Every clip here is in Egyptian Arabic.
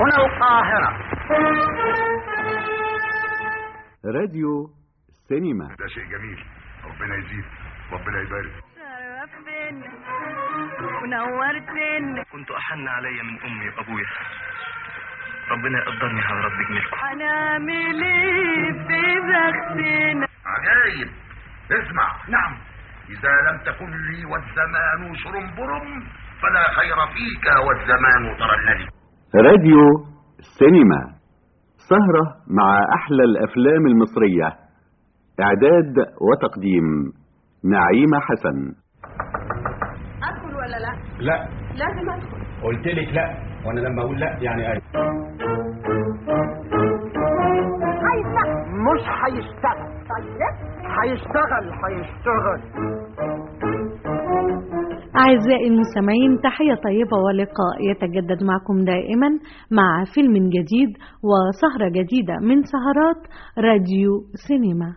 هنا القاهرة راديو سينما ده شيء جميل ربنا يزيد ربنا يبارك شرفتنا ونورتنا كنت أحن علي من أمي وأبويا ربنا يقدرني على رد جميلكم هنعمل ايه في بختنا عجايب اسمع نعم إذا لم تكن لي والزمان شرنبرم فلا خير فيك والزمان ترللي راديو سينما سهرة مع أحلى الأفلام المصرية إعداد وتقديم نعيمة حسن ادخل ولا لا لا لازم ادخل قلت لك لا وانا لما اقول لا يعني ايوه عايز لا مش هيشتغل طيب هيشتغل هيشتغل أعزائي المستمعين تحية طيبة ولقاء يتجدد معكم دائما مع فيلم جديد وسهرة جديدة من سهرات راديو سينما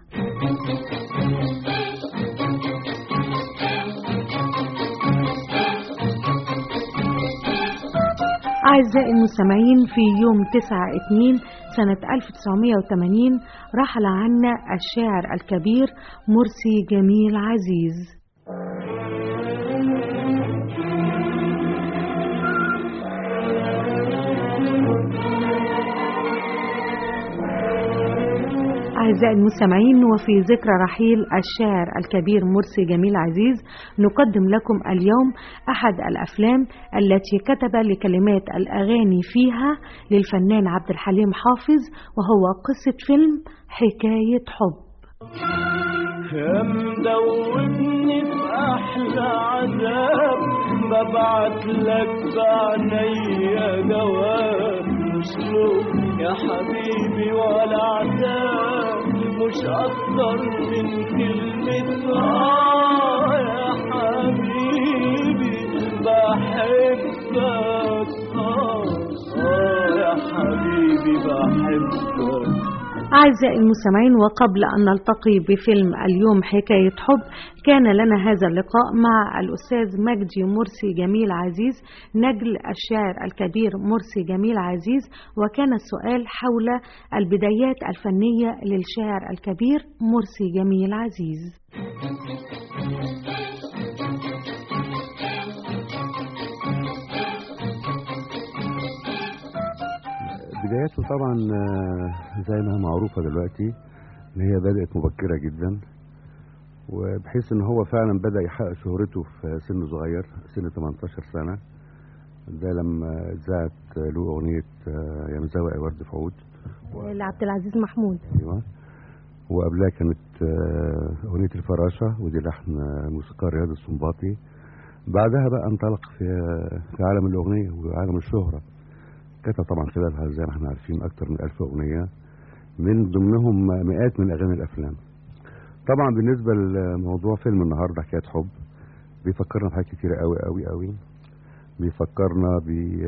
أعزائي المستمعين في يوم 9/2 سنة 1980 رحل عنا الشاعر الكبير مرسي جميل عزيز أعزائي المستمعين وفي ذكرى رحيل الشاعر الكبير مرسي جميل عزيز نقدم لكم اليوم أحد الأفلام التي كتب لكلمات الأغاني فيها للفنان عبد الحليم حافظ وهو قصة فيلم حكاية حب يا مدوبني في احلى عذاب ببعت لك بعنيا جواب مش لوم يا حبيبي ولا عتاب مش اكتر من كلمة اه يا حبيبي بحبك اه آه يا حبيبي بحبك أعزائي المستمعين وقبل أن نلتقي بفيلم اليوم حكاية حب كان لنا هذا اللقاء مع الأستاذ مجدي مرسي جميل عزيز نجل الشاعر الكبير مرسي جميل عزيز وكان السؤال حول البدايات الفنية للشاعر الكبير مرسي جميل عزيز بدايته طبعا آه، زي ما هي معروفة دلوقتي ان هي بدأت مبكرة جدا وبحيث ان هو فعلا بدأ يحقق شهرته في سن صغير سن 18 سنة ده لما ذاعت له أغنية آه، يا مزوق ورد في عود لعبد العزيز محمود ايوه وقبلها كانت آه، أغنية الفراشة ودي لحن آه، موسيقار رياض السنباطي بعدها بقى انطلق في في عالم الأغنية وعالم الشهرة كتب طبعا خلالها زي ما احنا عارفين أكتر من ألف أغنية من ضمنهم مئات من أغاني الأفلام طبعا بالنسبة لموضوع فيلم النهاردة حكاية حب بيفكرنا بحاجات كتيرة قوي قوي قوي بيفكرنا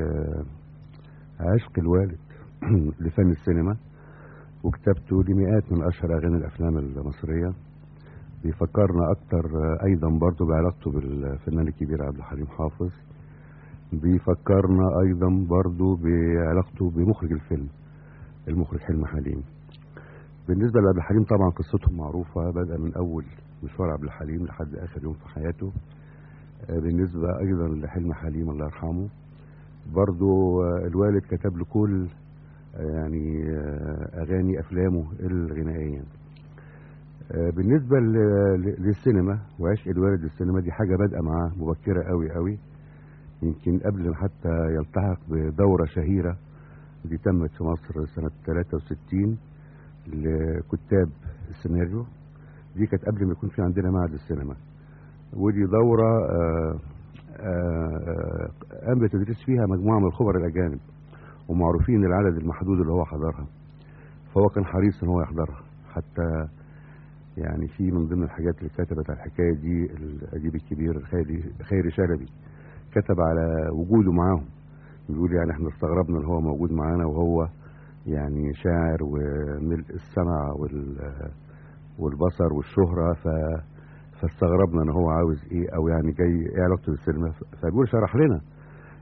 بعشق الوالد لفن السينما وكتابته لمئات من أشهر أغاني الأفلام المصرية بيفكرنا أكتر أيضا برضو بعلاقته بالفنان الكبير عبد الحليم حافظ بيفكرنا أيضا برضو بعلاقته بمخرج الفيلم المخرج حلمي حليم بالنسبة لعبد الحليم طبعا قصتهم معروفة بدأ من أول مشوار عبد الحليم لحد آخر يوم في حياته آه، بالنسبة أيضا لحلمي حليم الله يرحمه برضو آه، الوالد كتب له كل آه، يعني آه، أغاني أفلامه الغنائية آه، بالنسبة ل- ل- للسينما وعشق الوالد للسينما دي حاجة بادئة معاه مبكرة قوي قوي يمكن قبل ما حتى يلتحق بدورة شهيرة دي تمت في مصر سنة 63 لكتاب السيناريو دي كانت قبل ما يكون في عندنا معهد السينما ودي دورة آه، آه، قام بتدريس فيها مجموعة من الخبراء الأجانب ومعروفين العدد المحدود اللي هو حضرها فهو كان حريص ان هو يحضرها حتى يعني في من ضمن الحاجات اللي كتبت على الحكاية دي الأديب الكبير خيري, خيري شلبي كتب على وجوده معاهم بيقول يعني احنا استغربنا ان هو موجود معانا وهو يعني شاعر وملء السمع وال والبصر والشهرة ف فاستغربنا ان هو عاوز ايه او يعني جاي ايه علاقته بالسينما فبيقول شرح لنا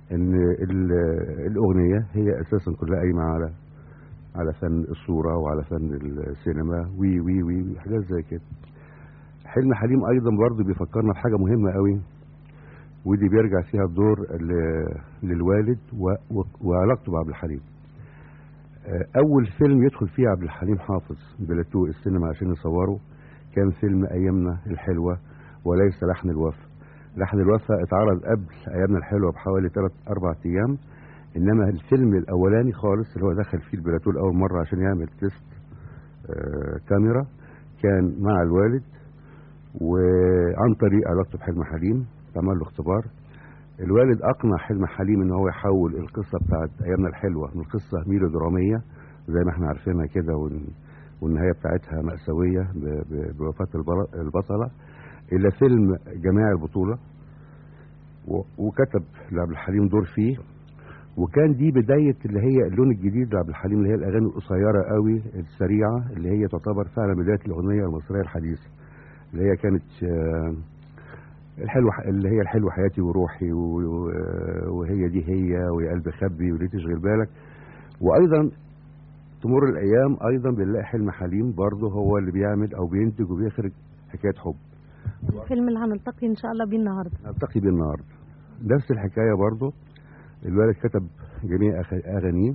ان ال- الاغنيه هي اساسا كلها قايمه على على فن الصوره وعلى فن السينما وي وي وي وي، حاجات زي كده حلم حليم ايضا برضه بيفكرنا بحاجه مهمه قوي ودي بيرجع فيها الدور ل- للوالد و- و- وعلاقته بعبد الحليم آه، اول فيلم يدخل فيه عبد الحليم حافظ بلاتو السينما عشان يصوره كان فيلم ايامنا الحلوه وليس لحن الوفا لحن الوفا اتعرض قبل ايامنا الحلوه بحوالي 3 4 ايام انما الفيلم الاولاني خالص اللي هو دخل فيه البلاتو لاول مره عشان يعمل تيست آه، كاميرا كان مع الوالد وعن طريق علاقته بحلم حليم اتعمل له اختبار الوالد اقنع حلم حليم ان هو يحول القصه بتاعت ايامنا الحلوه من قصه ميلودراميه زي ما احنا عارفينها كده وال- والنهايه بتاعتها ماساويه ب- ب- بوفاه البر- البطله الى فيلم جماعي البطوله و- وكتب لعبد الحليم دور فيه وكان دي بدايه اللي هي اللون الجديد لعبد الحليم اللي هي الاغاني القصيره قوي السريعه اللي هي تعتبر فعلا بدايه الاغنيه المصريه الحديثه اللي هي كانت آه، الحلوة اللي هي الحلوة حياتي وروحي و- و- وهي دي هي ويا قلبي خبي وليه تشغل بالك وأيضا تمر الأيام أيضا بنلاقي حلم حليم برضه هو اللي بيعمل أو بينتج وبيخرج حكاية حب الفيلم اللي هنلتقي ان شاء الله بيه النهارده نلتقي بيه النهارده نفس الحكاية برضه الوالد كتب جميع أخ- أغانيه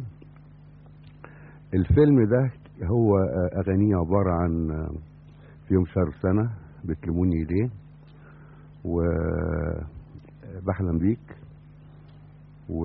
الفيلم ده هو آه، أغانيه عبارة عن آه، في يوم شهر سنة بتلموني ليه وبحلم بيك و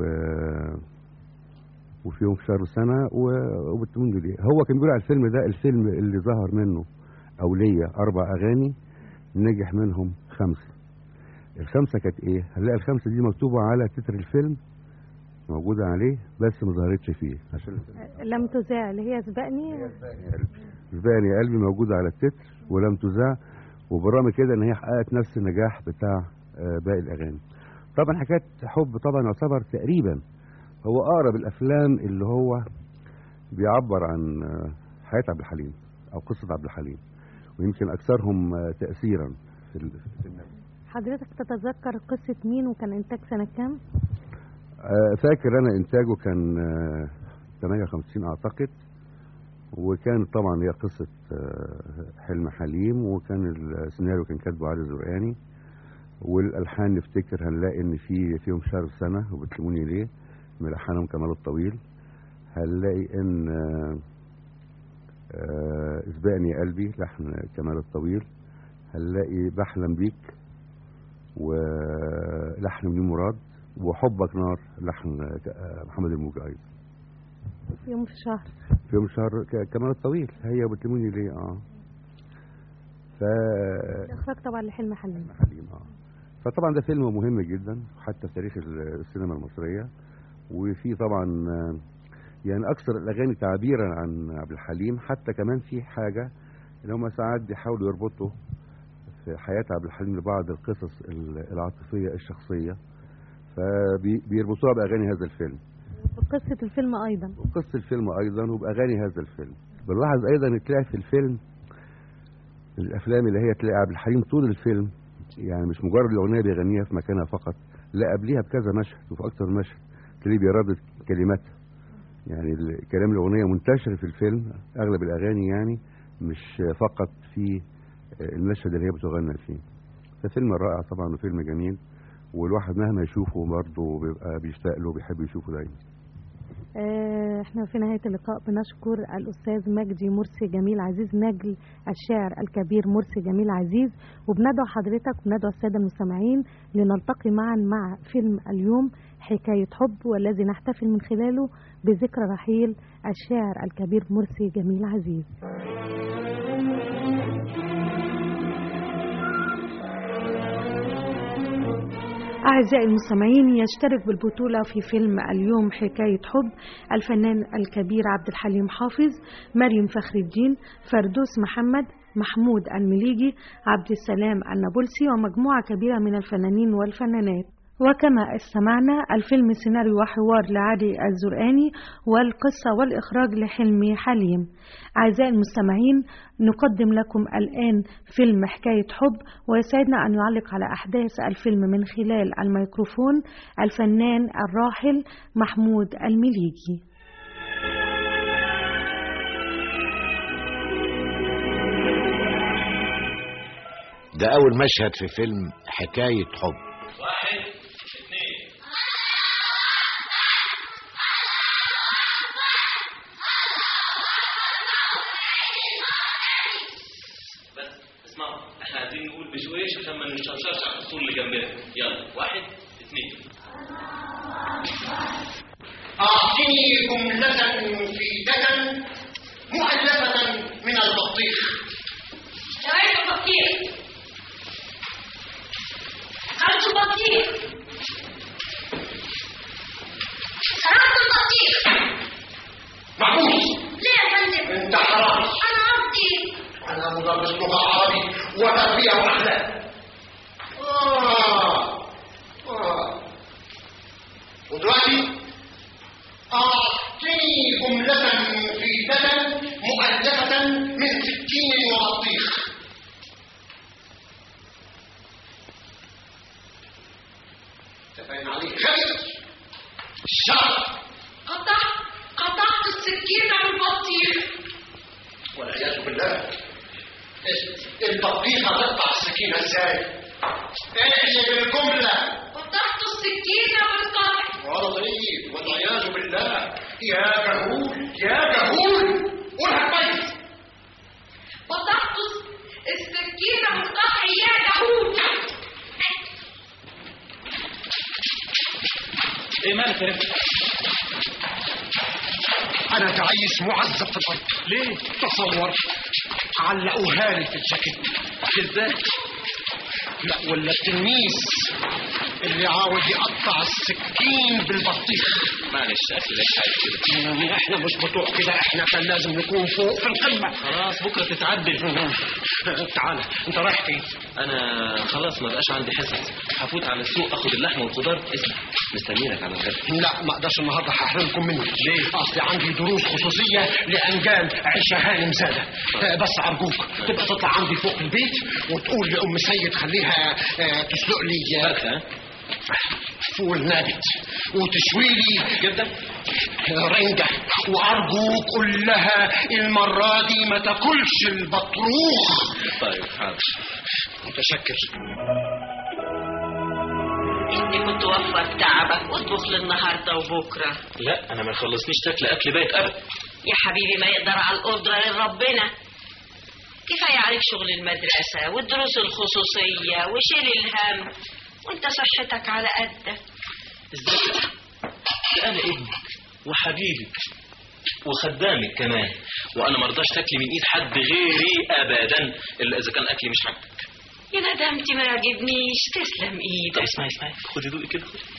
وفي يوم شهر سنة و- وبتلموني ليه هو كان بيقول على الفيلم ده الفيلم اللي ظهر منه أو ليا أربع أغاني نجح منهم خمسة الخمسة كانت إيه؟ هنلاقي الخمسة دي مكتوبة على تتر الفيلم موجودة عليه بس ما ظهرتش فيه عشان لم تذاع اللي هي سبقني سبقني يا قلبي موجودة على التتر ولم تذاع وبرغم كده ان هي حققت نفس النجاح بتاع آه، باقي الاغاني طبعا حكايه حب طبعا يعتبر تقريبا هو اقرب الافلام اللي هو بيعبر عن آه، حياه عبد الحليم او قصه عبد الحليم ويمكن اكثرهم آه، تاثيرا في ال- في الناس حضرتك تتذكر قصة مين وكان إنتاج سنة كام؟ آه، فاكر انا انتاجه كان آه، 58 اعتقد وكان طبعا هي قصة آه، حلم حليم وكان السيناريو كان كاتبه علي زرقاني والالحان نفتكر هنلاقي ان في فيهم شهر سنة وبتلموني ليه ملحنهم كمال الطويل هنلاقي ان آه، آه، اسبقني يا قلبي لحن كمال الطويل هنلاقي بحلم بيك ولحن منير مراد وحبك نار لحن آه، محمد الموجي ايضا في يوم في شهر في يوم شهر ك- كمال الطويل هي بتلموني ليه اه ف الإخراج طبعا لحلم حليم حليم اه فطبعا ده فيلم مهم جدا حتى في تاريخ ال- السينما المصريه وفي طبعا آه، يعني اكثر الاغاني تعبيرا عن عبد الحليم حتى كمان في حاجه ان هم ساعات بيحاولوا يربطوا في حياه عبد الحليم لبعض القصص ال- العاطفيه الشخصيه فبيربطوها باغاني هذا الفيلم وقصة الفيلم أيضا وقصة الفيلم أيضا وبأغاني هذا الفيلم بنلاحظ أيضا تلاقي في الفيلم الأفلام اللي هي تلاقي عبد الحليم طول الفيلم يعني مش مجرد الأغنية بيغنيها في مكانها فقط لا قبليها بكذا مشهد وفي أكتر من مشهد تلاقيه بيردد كلماتها يعني ال- كلام الأغنية منتشر في الفيلم أغلب الأغاني يعني مش فقط في المشهد اللي هي بتغنى فيه ففيلم رائع طبعا وفيلم جميل والواحد مهما يشوفه برضه بيبقى بيشتاق له بيحب يشوفه دايما آه، احنا في نهاية اللقاء بنشكر الأستاذ مجدي مرسي جميل عزيز نجل الشاعر الكبير مرسي جميل عزيز وبندعو حضرتك وبندعو السادة المستمعين لنلتقي معا مع فيلم اليوم حكاية حب والذي نحتفل من خلاله بذكرى رحيل الشاعر الكبير مرسي جميل عزيز أعزائي المستمعين يشترك بالبطولة في فيلم اليوم حكاية حب الفنان الكبير عبد الحليم حافظ مريم فخر الدين فردوس محمد محمود المليجي عبد السلام النابلسي ومجموعة كبيرة من الفنانين والفنانات وكما استمعنا الفيلم سيناريو وحوار لعلي الزرقاني والقصة والإخراج لحلمي حليم أعزائي المستمعين نقدم لكم الآن فيلم حكاية حب ويسعدنا أن يعلق على أحداث الفيلم من خلال الميكروفون الفنان الراحل محمود المليجي ده أول مشهد في فيلم حكاية حب واحد اثنين بس اسمعوا احنا عايزين نقول بشويش عشان ما نشرشرش على الفصول اللي جنبنا يلا واحد اثنين أعطني جملة مفيدة مؤلفة من البطيخ شوية بطيخ أرجو بطيخ سرقت البطيخ محبوس ليه يا فندم؟ انت حرام أنا قصدي أنا مدرس لغة عربي وتربية وأخلاق آه. آه. ودلوقتي أعطني جملة مفيدة مؤلفة من سكين وبطيخ تبين عليك خير الشر قطعت قطعت السكينة والبطيخ والعياذ بالله البطيخة تقطع السكينة ازاي؟ اقلب الجملة قطعت السكينة والقطع غلطيت والعياذ بالله يا جهول يا جهول قولها كويس قطعت السكينة والقطع يا جهود ايه مالك يا رفعت؟ انا تعيس معذب في الارض ليه تصور علقوها لي في الجاكيت ازاي لا ولا التلميذ اللي عاوز يقطع السكين بالبطيخ معلش اكل لك حاجه كده احنا مش بتوع كده احنا كان لازم نكون فوق في القمه خلاص بكره تتعدل تعالى انت رايح فين انا خلاص ما بقاش عندي حصص هفوت على السوق اخد اللحمه والخضار اسمع مستنيلك على الغدا لا ما اقدرش النهارده هحرمكم منه ليه اصل عندي دروس خصوصيه لانجال عيشه هانم زاده آه، بس ارجوك تبقى تطلع عندي فوق البيت وتقول لام سيد خليها آه، تسلق لي فرخه فول نابت وتشوي لي جدا رنجة وأرجوك قول لها المرة دي ما تاكلش البطروخ طيب حاضر متشكر انت كنت وفر تعبك واطبخ للنهارده وبكره لا انا ما يخلصنيش تاكل اكل بايت ابدا يا حبيبي ما يقدر على القدره غير ربنا كفايه عليك شغل المدرسه والدروس الخصوصيه وشيل الهم وانت صحتك على قدك ازاي ده انا ابنك وحبيبك وخدامك كمان وانا ما ارضاش تاكلي من ايد حد غيري ابدا الا اذا كان اكلي مش عاجبك يا ندمتي ما يعجبنيش تسلم طب ايدك اسمعي اسمعي خدي دوقي كده خدي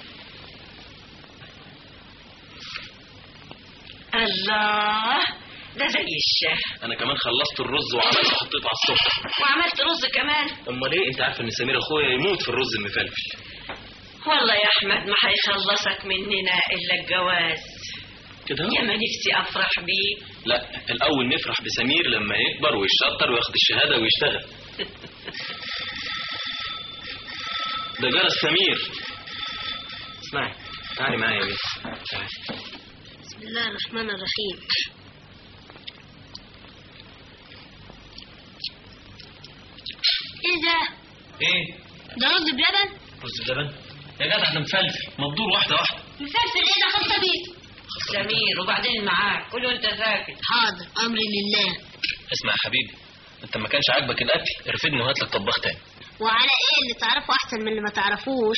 الله ده زي الشاه انا كمان خلصت الرز وعملت وحطيته على السفره وعملت رز كمان امال ايه انت عارفه ان سمير اخويا يموت في الرز المفلفل والله يا احمد ما هيخلصك مننا الا الجواز كده يا ما نفسي افرح بيه لا الاول نفرح بسمير لما يكبر ويشطر وياخد الشهاده ويشتغل ده جرس سمير اسمعي تعالي معايا يا بس تعالي بسم الله الرحمن الرحيم ايه ده؟ ايه ده رز بلبن؟ رز بلبن يا جدع ده مفلفل مبدور واحده واحده مفلفل ايه ده خاصة بيه؟ سمير وبعدين معاك قول له انت ساكت حاضر امري لله اسمع يا حبيبي انت ما كانش عاجبك الاكل ارفدني وهات لك طباخ تاني وعلى ايه اللي تعرفه احسن من اللي ما تعرفوش؟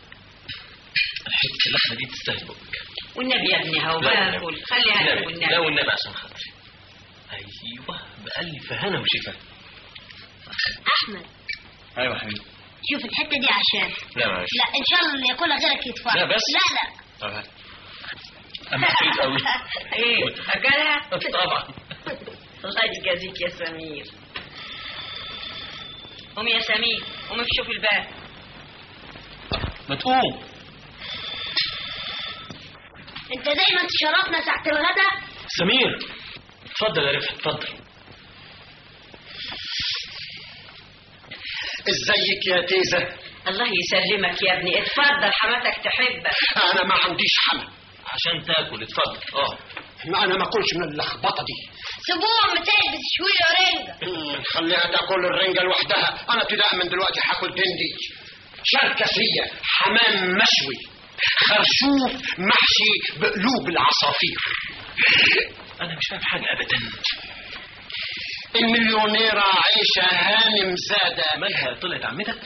حته اللحمه دي تستاهل بقك والنبي يا ابني هو لا والنبي. باكل خليها لك لا والنبي والنبي عشان خاطري ايوه بألف هنا وشفا احمد ايوه يا حبيبي شوف الحتة دي عشان لا معلش لا ان شاء الله اللي ياكلها غيرك يدفع لا بس. لا لا طب هات. اما حبيب قوي ايه اكلها طبعا الله يجازيك يا سمير قوم يا سمير قوم شوف الباب ما تقوم انت دايما تشرفنا ساعة الغدا سمير اتفضل يا رفعت اتفضل ازيك يا تيزة الله يسلمك يا ابني اتفضل حماتك تحبك انا ما عنديش حمل عشان تاكل اتفضل اه ما انا ما اكلش من اللخبطه دي سيبوه ام سيد بتشوي له رنجة خليها تاكل الرنجه لوحدها انا ابتداء من دلوقتي هاكل دندي شركسيه حمام مشوي خرشوف محشي بقلوب العصافير انا مش فاهم حاجه ابدا المليونيرة عيشة هانم زادة مالها طلعت عمتك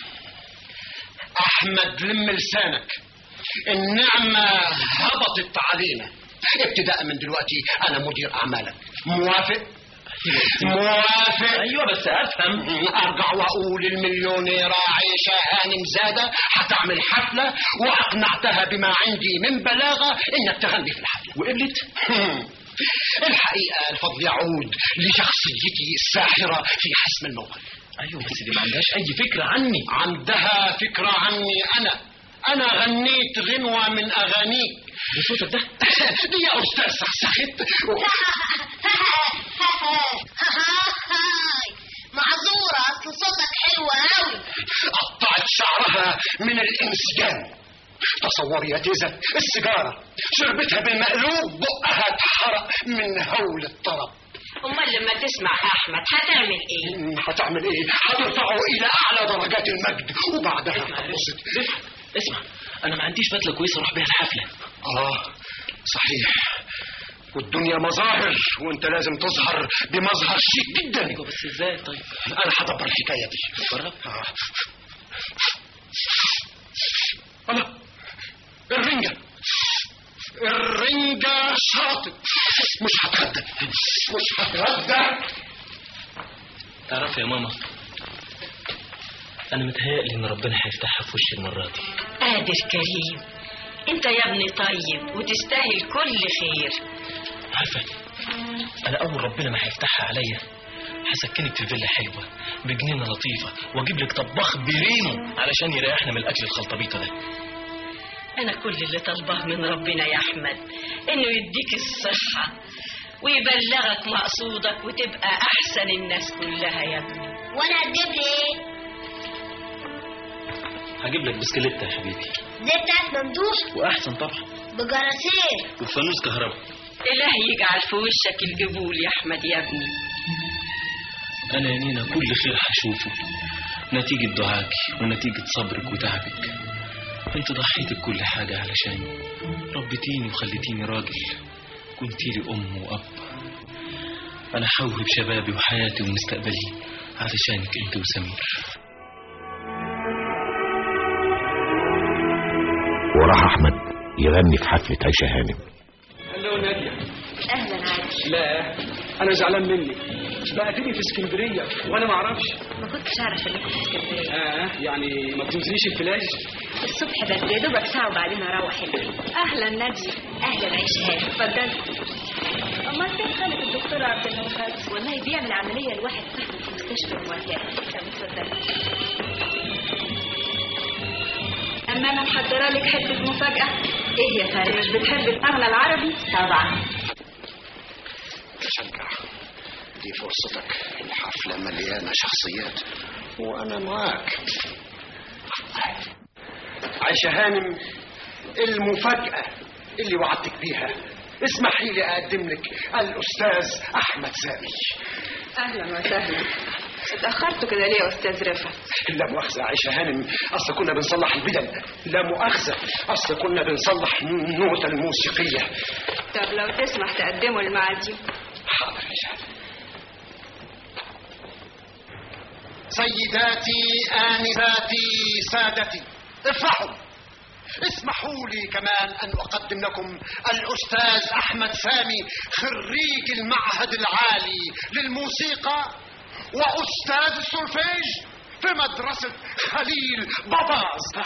أحمد لم لسانك النعمة هبطت علينا ابتداء من دلوقتي أنا مدير أعمالك موافق؟ موافق ايوه بس افهم ارجع واقول المليونيرة عيشة هانم زادة هتعمل حفلة واقنعتها بما عندي من بلاغة انك تغني في الحفلة وقبلت الحقيقة الفضل يعود لشخصيتي الساحرة في حسم الموقف ايوه بس دي ما عندهاش اي فكره عني عندها فكرة عني انا انا غنيت غنوة من اغانيك بصوتك ده دي يا استاذ سخسخت معذورة اصل صوتك حلو قوي قطعت شعرها من الانسجام تصوري يا تيزة السيجارة شربتها بالمقلوب بقها اتحرق من هول الطرب امال لما تسمع احمد هتعمل ايه هتعمل ايه هترفعه الى اعلى درجات المجد وبعدها هتبسط اسمع انا ما عنديش بدله كويسه اروح بيها الحفله اه صحيح والدنيا مظاهر وانت لازم تظهر بمظهر شيك جدا ايوه بس ازاي طيب انا هدبر الحكايه دي اتفرج آه. الله الرنجة الرنجة شاطئ مش هتغدى مش هتغدى تعرف يا ماما انا متهيألي ان ربنا هيفتحها في وشي المره دي قادر كريم انت يا ابني طيب وتستاهل كل خير عارفه انا اول ربنا ما هيفتحها عليا هسكنك في فيلا حلوه بجنينه لطيفه واجيب لك طباخ بريمو علشان يريحنا من الاكل الخلطبيطه ده انا كل اللي طالباه من ربنا يا احمد انه يديك الصحه ويبلغك مقصودك وتبقى احسن الناس كلها يا ابني وانا هتجيب لي ايه هجيب لك بسكليتة يا حبيبي زي بتاعت ممدوح واحسن طبعا بجراسين وفانوس كهرباء اله يجعل في وشك القبول يا احمد يا ابني انا يا نينا كل خير هشوفه نتيجة دعاكي ونتيجة صبرك وتعبك انت ضحيتي بكل حاجة علشاني ربيتيني وخليتيني راجل كنتي لي ام واب انا حوهب شبابي وحياتي ومستقبلي علشانك انت وسمير وراح احمد يغني في حفلة عيشة هانم هلو نادية اهلا عادي لا انا زعلان منك بعتني في اسكندريه وانا ما اعرفش ما كنتش اعرف انك في اسكندريه اه يعني ما بتنزليش الفلاش الصبح بس يا دوبك ساعه وبعدين اروح البيت اهلا ناديه اهلا عيش هاني اتفضلي امال فين خالد الدكتور عبد المنعم والله بيعمل عمليه لواحد صاحبي في مستشفى المواجهه طب اتفضلي اما انا محضره لك حته مفاجاه ايه يا فارس مش بتحبي الأغنى العربي طبعا شجع دي فرصتك الحفلة مليانة شخصيات وأنا معاك عيشة هانم المفاجأة اللي وعدتك بيها اسمحي لي أقدم لك الأستاذ أحمد سامي اهلا وسهلا اتاخرتوا كده ليه يا استاذ رفعت لا مؤاخذة عيشة هانم أصل كنا بنصلح البدل لا مؤاخذة أصل كنا بنصلح النوتة الموسيقية طب لو تسمح تقدموا المعازيم حاضر يا شهد سيداتي آنساتي سادتي افرحوا اسمحوا لي كمان أن أقدم لكم الأستاذ أحمد سامي خريج المعهد العالي للموسيقى وأستاذ السولفيج في مدرسة خليل باباز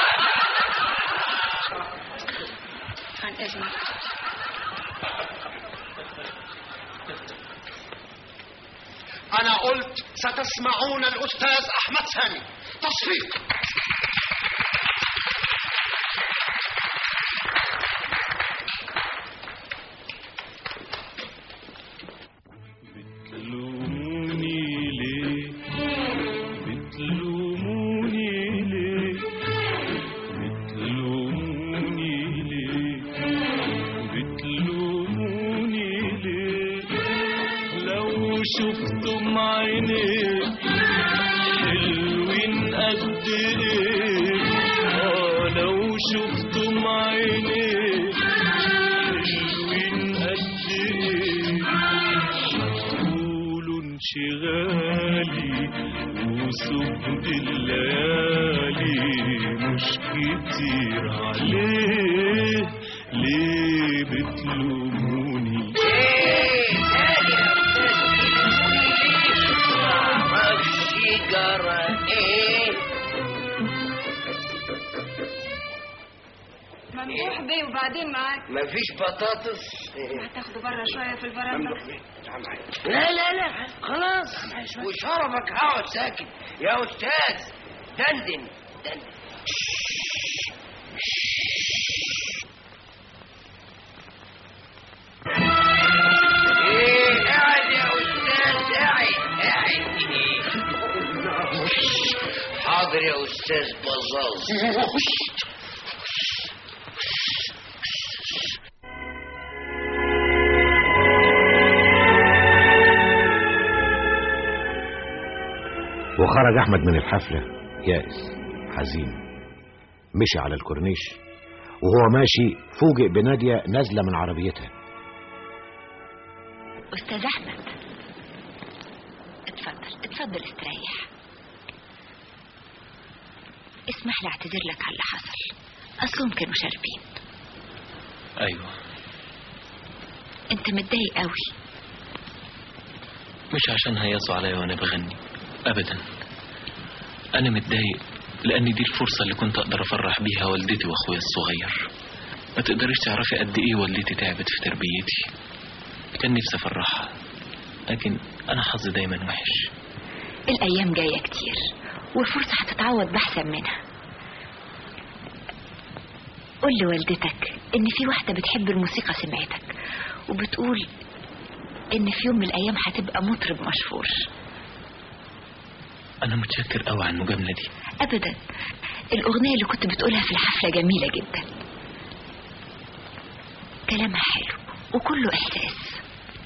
عن اذنك أنا قلت ستسمعون الأستاذ أحمد سامي تصفيق شفتم عينيك حلوين قد ايه اه لو شفتم عينيك حلوين قد ايه هتقولوا انشغالي وسهد الليالي مش كتير عليه ليه بتلوموني ممدوح بيه وبعدين معاك مفيش بطاطس هتاخده بره شويه في البرندة لا لا لا خلاص وشربك اقعد ساكت يا استاذ دندن دندن ايه قاعد يا استاذ قاعد قاعد حاضر يا استاذ بزاز وخرج أحمد من الحفلة يائس حزين مشي على الكورنيش وهو ماشي فوجئ بنادية نازلة من عربيتها أستاذ أحمد اتفضل اتفضل استريح اسمح لي اعتذر لك على اللي حصل أصلهم كانوا شاربين أيوة أنت متضايق قوي مش عشان هيصوا عليا وأنا بغني أبدا أنا متضايق لأن دي الفرصة اللي كنت أقدر أفرح بيها والدتي وأخويا الصغير ما تقدريش تعرفي قد إيه والدتي تعبت في تربيتي كان نفسي أفرحها لكن أنا حظي دايما وحش الأيام جاية كتير والفرصة هتتعوض بأحسن منها قول لوالدتك إن في واحدة بتحب الموسيقى سمعتك وبتقول إن في يوم من الأيام هتبقى مطرب مشهور أنا متشكر أوي على المجاملة دي أبدا الأغنية اللي كنت بتقولها في الحفلة جميلة جدا كلامها حلو وكله إحساس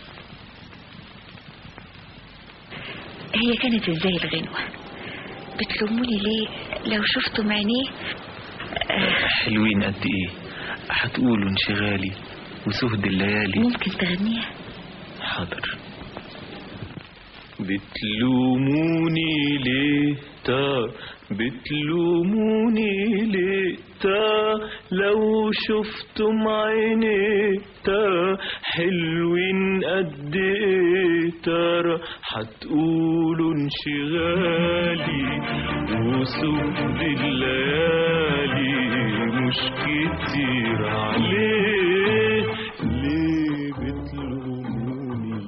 هي كانت ازاي الغنوة بتلوموني ليه لو شفتوا عينيه حلوين قد إيه هتقولوا انشغالي وسهد الليالي ممكن تغنيها حاضر بتلوموني ليه تا بتلوموني ليه تا لو شفتم عيني تا حلوين قد ايه ترى هتقولوا انشغالي وسهد الليالي مش كتير عليه ليه بتلوموني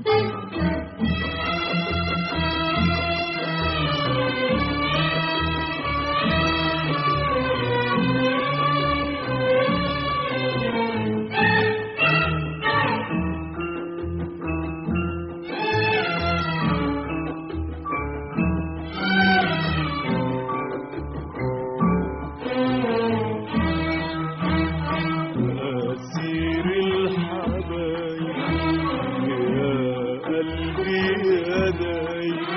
أسير الحبايب يا قلبي يا دايب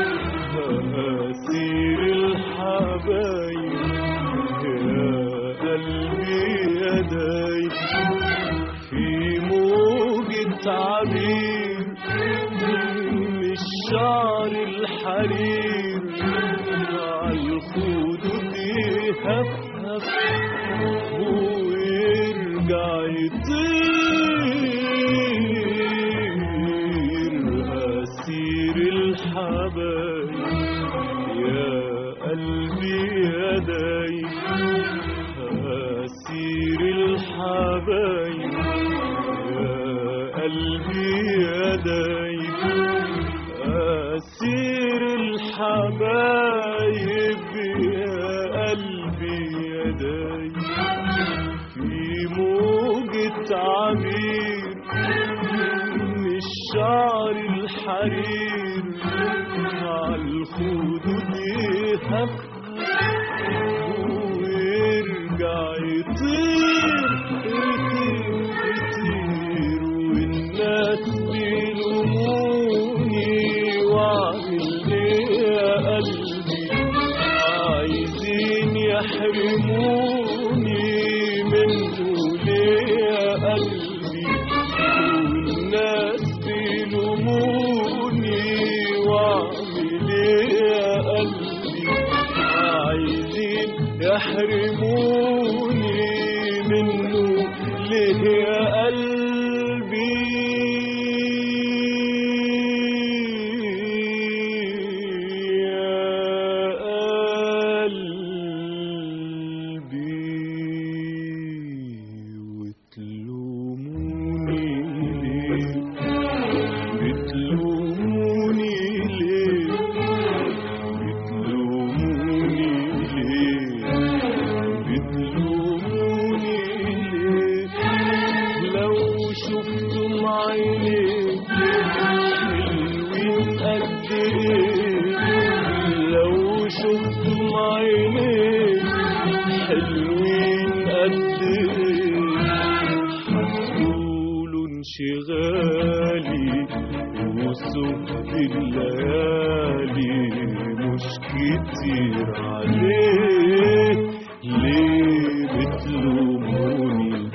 أسير الحبايب يا قلبي يا دايب في موجة عبير من الشعر الحرير عالخدود يهفهف ويرجع يطير أسير الحبايب يا قلبي يا دايب أسير الحبايب يا قلبي يا دايب أسير الحبايب يا قلبي يا دايب في موجة عبير من الشعر الحرير عالخدود يهف ويرجع يطير يطير يطير والناس بيلوموني انشغالي وسهد الليالي مش كتير عليه ليه بتلوموني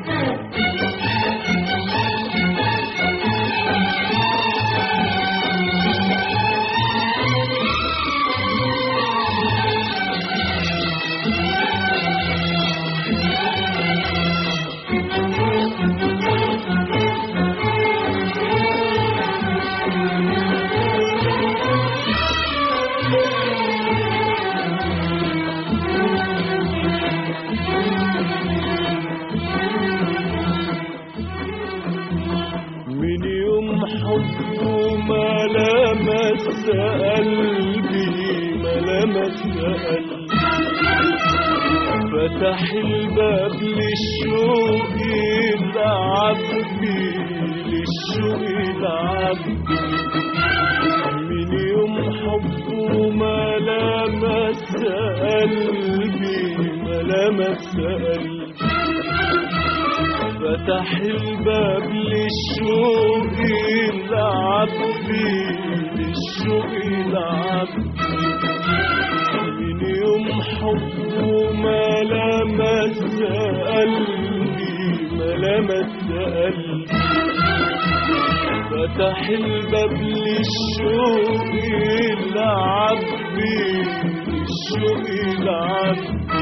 من يوم حبه ما لمس قلبي ما لمس قلبي فتح الباب للشوق يلعب بي للشوق يلعب بي من يوم حبه ما لمس قلبي ما لمس قلبي فتح الباب للشوق يلعب بيه للشوق يلعب من يوم حبه ما لمس قلبي ما لمس قلبي فتح الباب للشوق يلعب بيه للشوق يلعب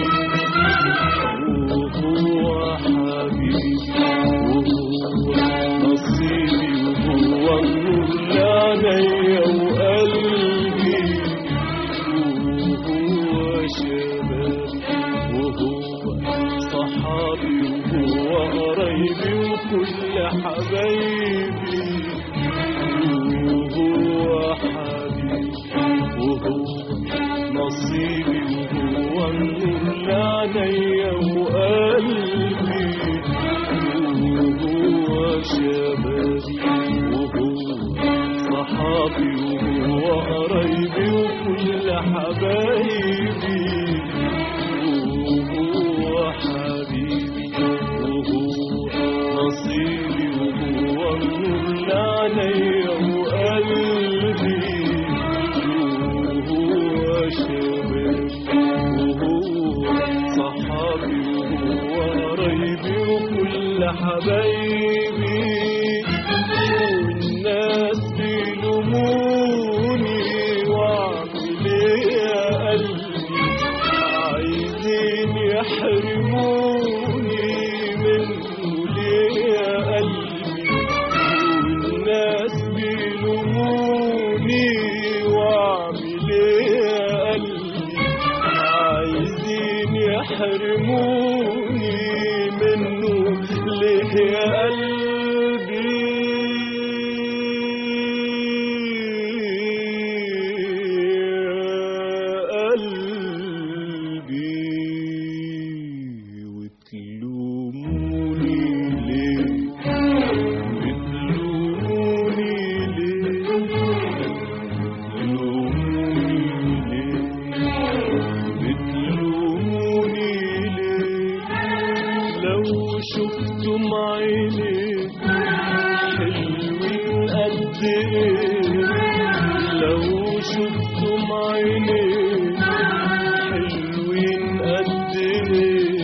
وهو حبيبي وهو نصيبي وهو النور لعينيا وقلبي وهو شبابي وهو صحابي وهو قرايبي وكل حبايبي وهو حبيبي وهو نصيبي وهو النور لعينيا وقلبي وهو شبابي وهو صحابي وهو قرايبي وكل حبايبي وهو حبيبي وهو نصيبي وهو النور لعينيا وقلبي وهو شبابي وهو صحابي وهو قرايبي وكل حبايبي والناس بيلوموني واعمل ايه يا قلبي عايزين يحرموني منه ليه يا قلبي والناس بيلوموني واعمل ايه يا قلبي عايزين يحرموني منه ليه يا قلبي يا قلبي وتلوموني ليه بتلوموني ليه بتلوموني ليه بتلوموني ليه لو شفتم عيني حلوين قد ايه لو شفتم عيني حلوين قد ايه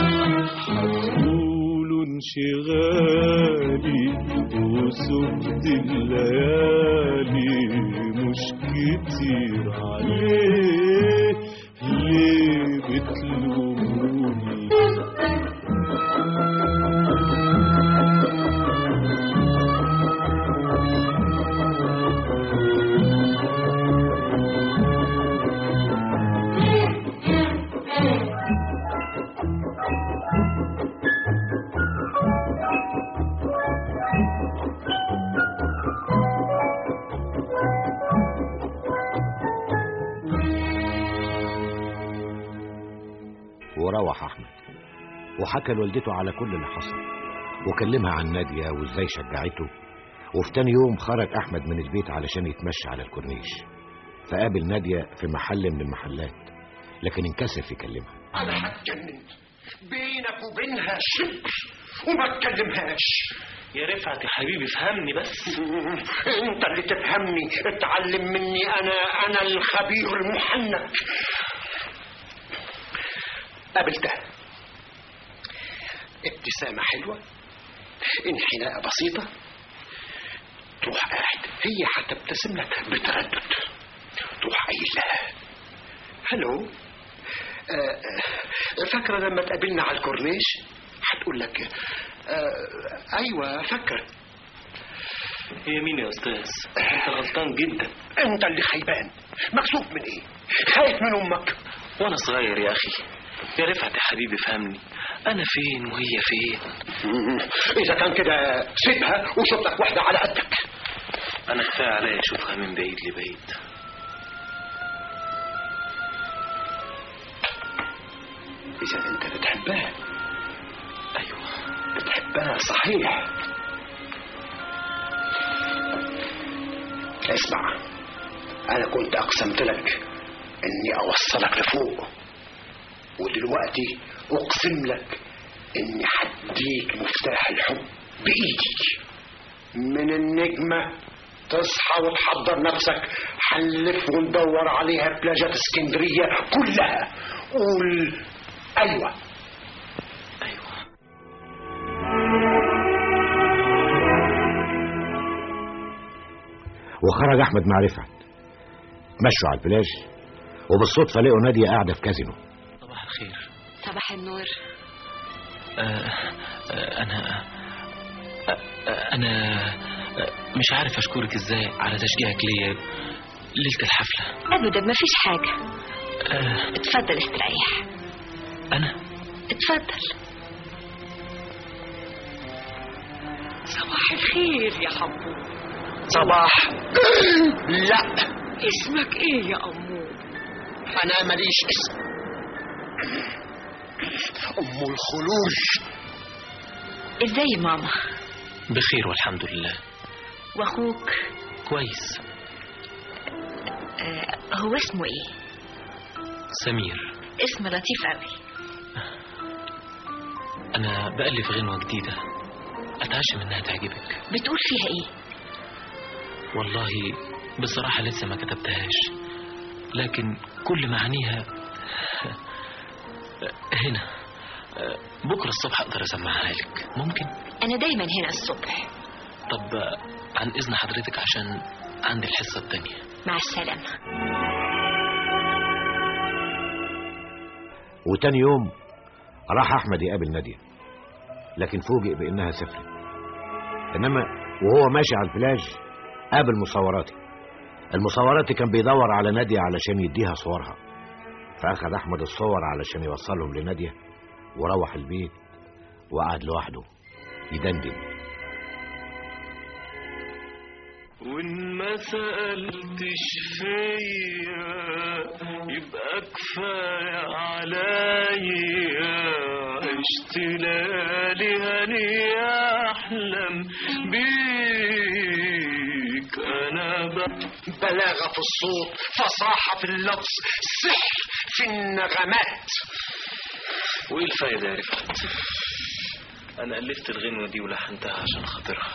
هتقولوا انشغالي وسهد الليالي مش كتير عليه ليه بتلوموني وروح أحمد وحكى لوالدته على كل اللي حصل وكلمها عن نادية وازاي شجعته وفي تاني يوم خرج أحمد من البيت علشان يتمشى على الكورنيش فقابل نادية في محل من المحلات لكن انكسف يكلمها انا هتجنن بينك وبينها شبر وما تكلمهاش يا رفعت يا حبيبي فهمني بس انت اللي تفهمني اتعلم مني انا انا الخبير المحنك قابلتها ابتسامة حلوة انحناء بسيطة تروح قاعد هي هتبتسم لك بتردد تروح قايل لها هلو آه، آه، فاكرة لما تقابلنا على الكورنيش هتقول لك آه، ايوه فاكر هي مين يا استاذ انت غلطان جدا انت اللي خيبان مكسوف من ايه خايف من امك وانا صغير يا اخي يا رفعت يا حبيبي فهمني انا فين وهي فين اذا كان كده سيبها وشوف لك واحده على قدك انا كفايه عليا اشوفها من بعيد لبعيد اذا انت بتحبها ايوه بتحبها صحيح اسمع انا كنت اقسمت لك اني اوصلك لفوق ودلوقتي اقسم لك اني هديك مفتاح الحب بايدي من النجمة تصحى وتحضر نفسك هنلف وندور عليها بلاجات اسكندرية كلها قول ايوه وخرج احمد مع رفعت مشوا على البلاج وبالصدفه لقوا ناديه قاعده في كازينو صباح الخير صباح النور آه آه انا آه آه انا آه مش عارف اشكرك ازاي على تشجيعك ليا ليله الحفله ابدا ما فيش حاجه آه اتفضل استريح انا اتفضل صباح الخير يا حبوب صباح لا اسمك ايه يا امور انا ماليش اسم ام الخلوج ازاي ماما بخير والحمد لله واخوك كويس آه هو اسمه ايه سمير اسم لطيف قوي انا بألف غنوة جديدة اتعشم انها تعجبك بتقول فيها ايه والله بصراحة لسه ما كتبتهاش لكن كل معانيها هنا بكرة الصبح أقدر أسمعها لك ممكن؟ انا دايما هنا الصبح طب عن إذن حضرتك عشان عندي الحصة التانية مع السلامة وتاني يوم راح احمد يقابل ناديه لكن فوجئ بانها سافرت انما وهو ماشي على البلاج قابل مصوراتي المصوراتي كان بيدور على ناديه علشان يديها صورها فاخد احمد الصور علشان يوصلهم لناديه وروح البيت وقعد لوحده يدندن وإن ما سألتش فيا يبقى كفاية عليا عشت ليالي هنية أحلم بيك أنا بقى بلاغة في الصوت فصاحة في اللفظ سحر في النغمات وإيه الفايدة يا رفعت؟ أنا ألفت الغنوة دي ولحنتها عشان خاطرها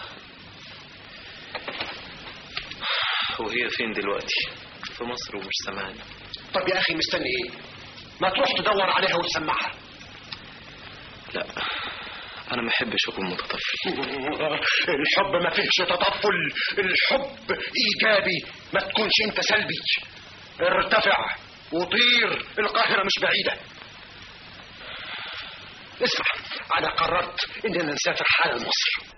وهي فين دلوقتي؟ في مصر ومش سامعني طب يا أخي مستني إيه ما تروح تدور عليها وتسمعها لا أنا ما أحبش أكون متطفل الحب ما فيهش تطفل الحب إيجابي ما تكونش أنت سلبي ارتفع وطير القاهرة مش بعيدة اسمع أنا قررت إننا نسافر حالا مصر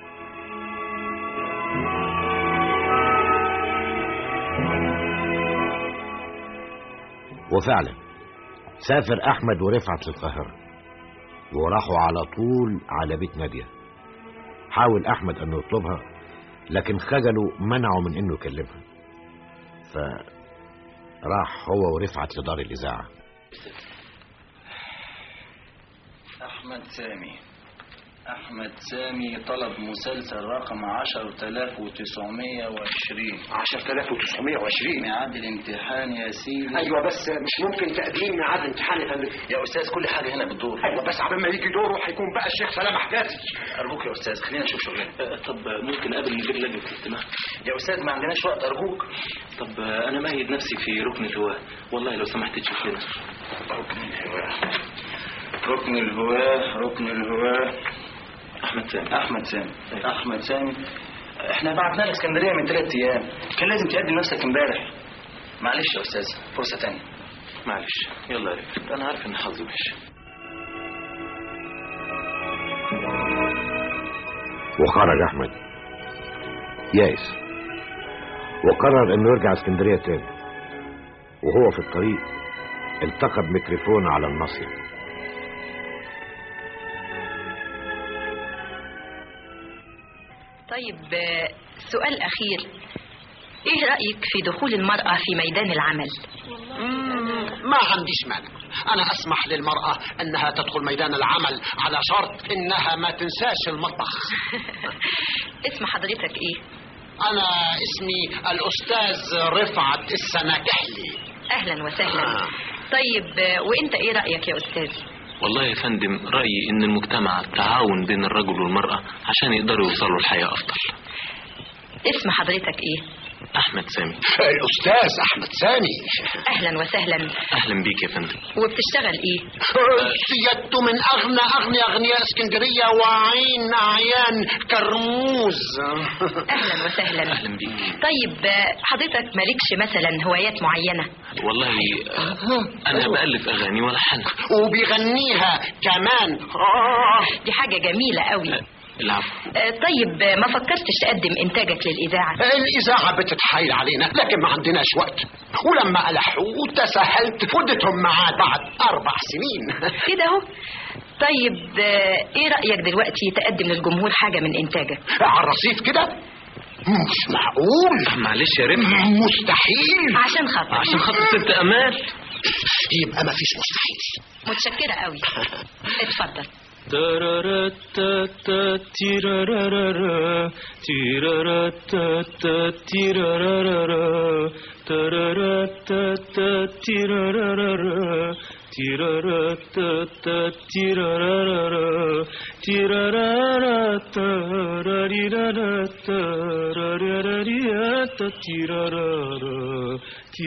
وفعلا سافر احمد ورفعت للقاهره وراحوا على طول على بيت ناديه حاول احمد انه يطلبها لكن خجلوا منعوا من انه يكلمها فراح هو ورفعت لدار الاذاعه أحمد سامي أحمد سامي طلب مسلسل رقم 10920 10920 ميعاد الامتحان يا سيدي ايوه بس مش ممكن تقديم ميعاد امتحان يا فندم يا أستاذ كل حاجة هنا بتدور ايوه بس عبال ما يجي دوره هيكون بقى الشيخ سلام حجازي أرجوك يا أستاذ خلينا نشوف شغلنا طب ممكن قبل مدير لجنة الاجتماع يا أستاذ ما عندناش وقت أرجوك طب أنا مهد نفسي في ركن الهواء والله لو سمحت تشوف لنا ركن الهواء ركن الهواء ركن الهواء أحمد سامي أحمد سامي أحمد سامي احنا بعتنا لك اسكندرية من ثلاث أيام كان لازم تقدم نفسك امبارح معلش يا أستاذ فرصة تانية معلش يلا يا رفت أنا عارف إن حظي وحش وخرج احمد يائس وقرر انه يرجع اسكندريه تاني وهو في الطريق التقى بميكروفون على الناصيه طيب آه، سؤال أخير إيه رأيك في دخول المرأة في ميدان العمل؟ ما عنديش مانع انا اسمح للمرأة انها تدخل ميدان العمل على شرط انها ما تنساش المطبخ اسم حضرتك إيه؟ انا اسمي الاستاذ رفعت السناكحلي أهلا وسهلا طيب آه، وإنت إيه رأيك يا أستاذ؟ والله يا فندم رأيي إن المجتمع تعاون بين الرجل والمرأة عشان يقدروا يوصلوا لحياة أفضل اسم حضرتك إيه؟ أحمد سامي الاستاذ احمد سامي أهلا وسهلا أهلا بيك يا فندم وبتشتغل إيه؟ سيادته من اغنى اغنى اغنياء اسكندريه وعين اعيان كرموز أهلا وسهلا أهلا بيك طيب آه، حضرتك مالكش مثلا هوايات معينة؟ والله أنا بألف أغاني وألحنها وبيغنيها كمان آه. دي حاجة جميلة قوي العفو آه، طيب آه، ما فكرتش تقدم إنتاجك للإذاعة؟ الإذاعة بتتحايل علينا لكن ما عندناش وقت ولما ألحوا تساهلت وديتهم معاه بعد أربع سنين كده اهو طيب آه، ايه رأيك دلوقتي تقدم للجمهور حاجة من انتاجك على الرصيف كده مش معقول معلش يا رفعت مستحيل عشان خاطر عشان خاطر ست أمال يبقى ما فيش مستحيل متشكرة قوي اتفضل تاراراتاتا تيرارارارا تيراراتاتا تيرارارارا تاراراتاتا تيرارارارا تيراراتاتا تيرارارارا تيراراراتا راريراراتا راريراراتا تيرارارا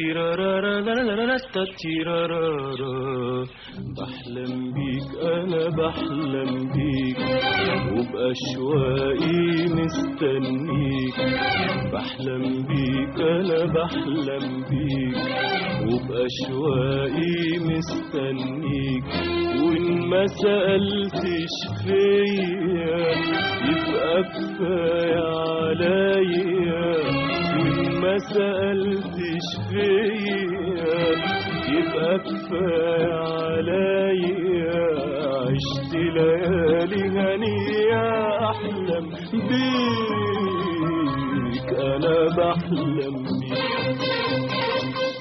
تيرارارارا تيرارارا بحلم بيك انا بحلم بيك وبأشواقي مستنيك بحلم بيك انا بحلم بيك وبأشواقي مستنيك وان ما سألتش فيا يبقى كفاية عليا وان ما سألتش فيا يبقى كفاية عليا عشت ليالي هنية أحلم بيك أنا بحلم بيك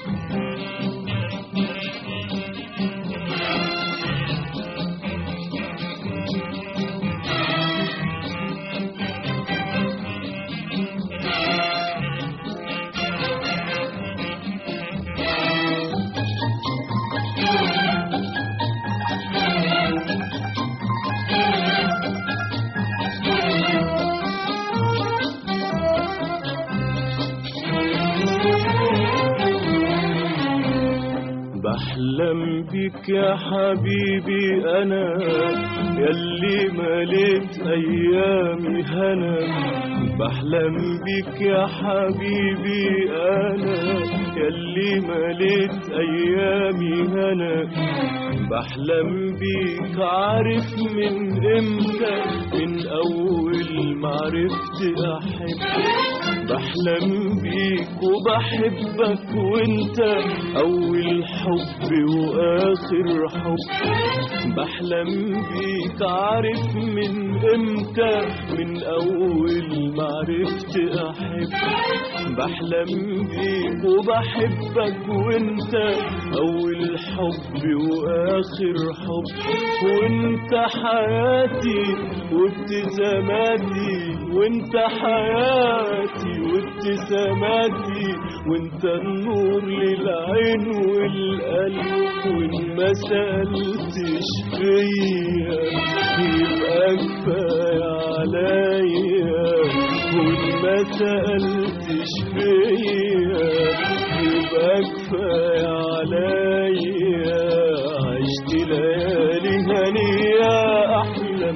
بحلم بيك يا حبيبي انا يلي مليت ايامي هنا بحلم بيك يا حبيبي انا يلي مليت ايامي هنا بحلم بيك عارف من امتى من اول ما عرفت احب بحلم بيك وبحبك وانت اول حب واخر حب بحلم بيك عارف من امتى من اول ما عرفت احب بحلم بيك وبحبك وانت اول حب واخر حب وانت حياتي وابتساماتي وانت حياتي وابتساماتي وانت النور للعين والقلب وان ما سألتش فيا يبقى كفاية عليا وان ما سألتش فيا يبقى كفاية عليا عشت ليالي هنية أحلم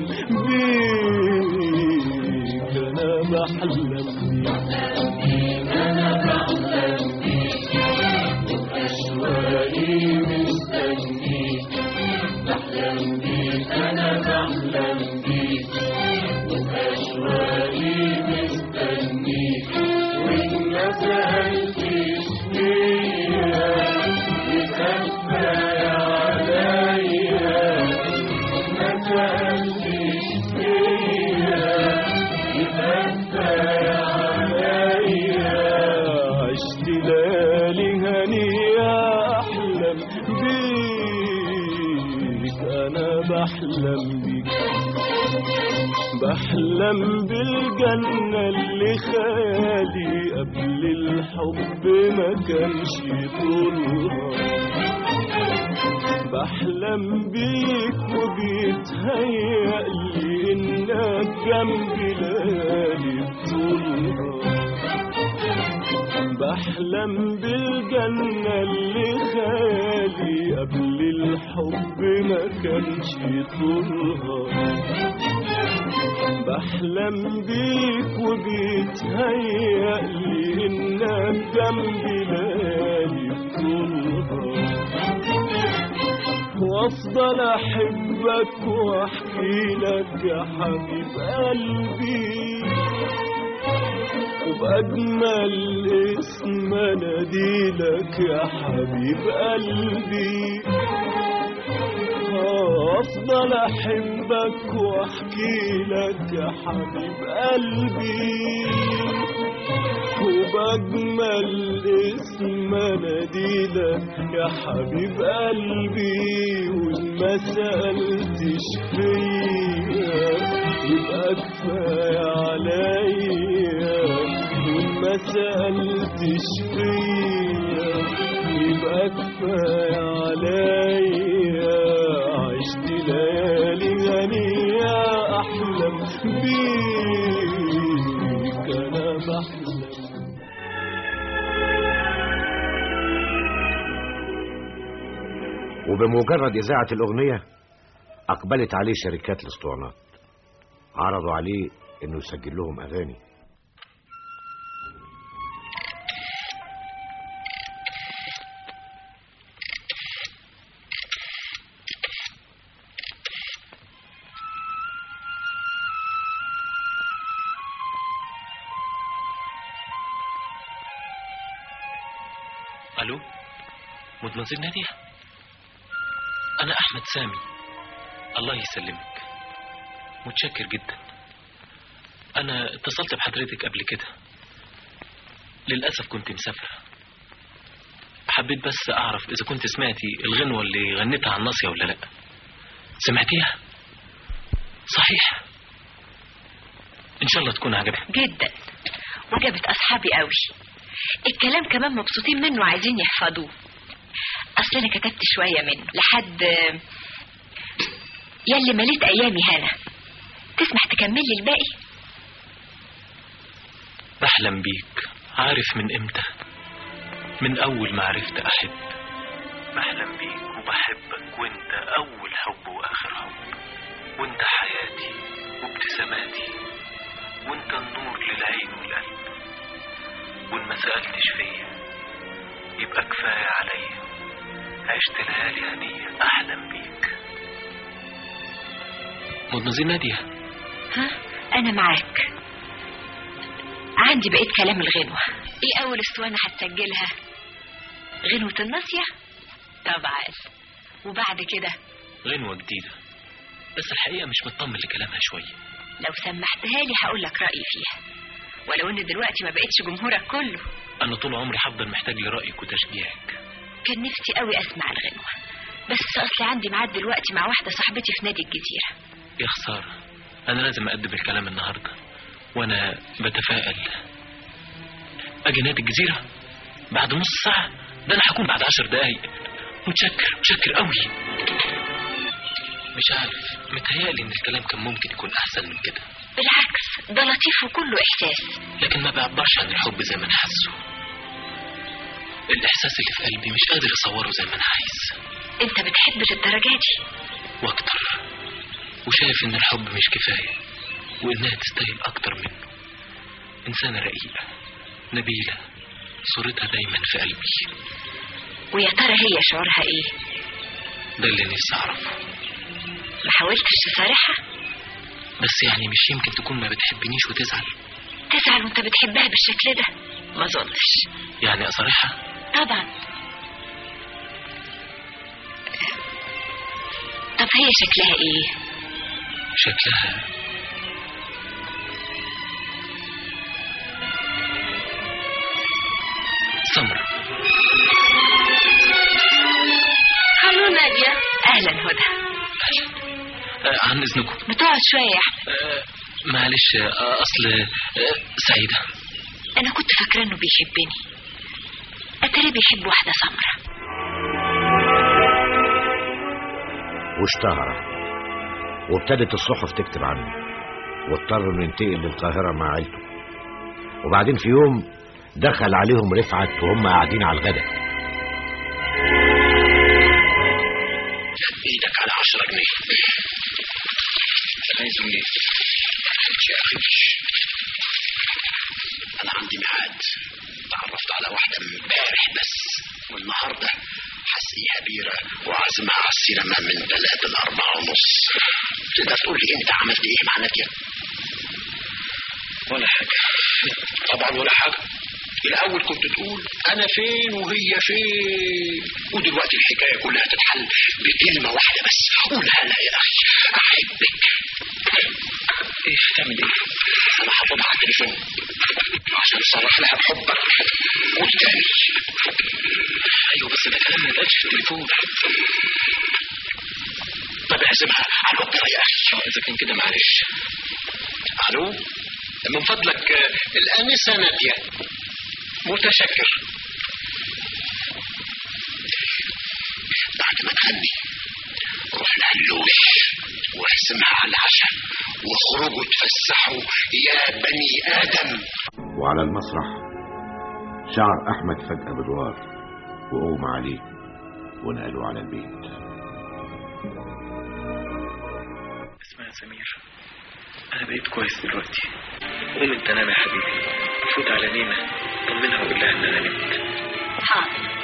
بيك أنا بحلم بيك أنا بحلم بيك وأشواقي مستنيك بحلم بيك أنا بحلم بيك وأشواقي مستنيك وإن ما سألتش فيا يبقى كفاية عليا ما سألتش فيا يبقى كفاية عليا عشت ليالي هنية أحلم بيك أنا بحلم بيك بحلم بالجنة اللي خيالي قبل الحب ما كانش طولها بحلم بيك وبيتهيألي إنك جنبي ليالي طولها بحلم بالجنة اللي خيالي قبل الحب ما كانش طولها بحلم بيك وبيتهيألي إنك جنبي ليالي طولها وافضل احبك واحكي لك يا حبيب قلبي وبأجمل اسم اناديلك يا حبيب قلبي افضل احبك واحكي لك يا حبيب قلبي وبأجمل اسم اناديلك يا حبيب قلبي وإن ما سألتش فيا يبقى كفاية عليا وإن ما سألتش فيا يبقى كفاية عليا عشت ليالي هنية أحلم بيك أنا بحلم وبمجرد إذاعة الأغنية أقبلت عليه شركات الاسطوانات عرضوا عليه إنه يسجل لهم أغاني الو مدمزيل نادية انا احمد سامي الله يسلمك متشكر جدا انا اتصلت بحضرتك قبل كده للاسف كنت مسافرة حبيت بس اعرف اذا كنت سمعتي الغنوة اللي غنيتها عن ناصية ولا لا سمعتيها صحيح ان شاء الله تكون عجبتك جدا وجابت اصحابي قوي الكلام كمان مبسوطين منه عايزين يحفظوه اصل انا كتبت شويه منه لحد يلي مليت ايامي هنا تسمح تكمل لي الباقي بحلم بيك عارف من امتى من اول ما عرفت احب بحلم بيك وبحبك وانت اول حب واخر حب وانت حياتي وابتساماتي وانت النور للعين والقلب وان ما سألتش فيا يبقى كفاية عليا عشت ليالي هنية احلم بيك مدمزين نادية ها انا معاك عندي بقيت كلام الغنوة ايه اول اسطوانة هتسجلها غنوة الناصية طبعا وبعد كده غنوة جديدة بس الحقيقة مش مطمن لكلامها شوية لو سمحتها لي هقول لك رأيي فيها ولو ان دلوقتي ما بقتش جمهورك كله انا طول عمري هفضل محتاج لرأيك وتشجيعك كان نفسي قوي اسمع الغنوة بس اصل عندي ميعاد دلوقتي مع واحدة صاحبتي في نادي الجزيرة يا خسارة انا لازم اقدم الكلام النهارده وانا بتفائل اجي نادي الجزيره بعد نص ساعه ده انا هكون بعد عشر دقايق متشكر متشكر قوي مش عارف متهيألي ان الكلام كان ممكن يكون احسن من كده بالعكس ده لطيف وكله احساس لكن ما بيعبرش عن الحب زي ما انا حاسه الاحساس اللي في قلبي مش قادر اصوره زي ما انا عايز انت بتحب للدرجه دي واكتر وشايف ان الحب مش كفايه وانها تستاهل اكتر منه انسانه رقيقه نبيله صورتها دايما في قلبي ويا ترى هي شعورها ايه ده اللي نفسي اعرفه ما حاولتش تصارحها بس يعني مش يمكن تكون ما بتحبنيش وتزعل تزعل وانت بتحبها بالشكل ده ما اظنش يعني اصارحها طبعا طب هي شكلها ايه شكلها سمرة هلو نادية اهلا هدى آه عن اذنكم بتقعد شوية يا احمد آه معلش آه اصل آه سعيدة انا كنت فاكرة انه بيحبني اتاري بيحب واحدة سمرة واشتهر وابتدت الصحف تكتب عنه واضطر انه ينتقل للقاهرة مع عيلته وبعدين في يوم دخل عليهم رفعت وهم قاعدين على الغدا ايدك على عشرة جنيه عايز منين يا اخي انا عندي ميعاد تعرفت على واحدة امبارح بس والنهاردة حسيها بيرة وعازمها على السينما من ثلاثة لأربعة ونص تقدر تقول لي انت عملت ايه مع نادية ولا حاجة طبعا ولا حاجة الأول كنت تقول أنا فين وهي فين ودلوقتي الحكاية كلها تتحل بكلمة واحدة بس قولها لا يا أخي أحبك إيه تعمل إيه؟ أنا هطلبها على التليفون عشان أصرح لها بحبك والتاني أيوه بس ده كلام ما يبقاش في التليفون طب اعزمها على الأوبرا يا أخي إذا كان كده معلش ألو من فضلك الآنسة نادية متشكر بعد ما تغني روح لها اللوش واعزمها على العشاء واخرجوا اتفسحوا يا بني آدم وعلى المسرح شعر أحمد فجأة بالوار وأغمى عليه ونقلوا على البيت اسمع يا سمير انا بقيت كويس دلوقتي قوم انت نام يا حبيبي فوت على نينا طمنها وقول لها ان انا نمت حاضر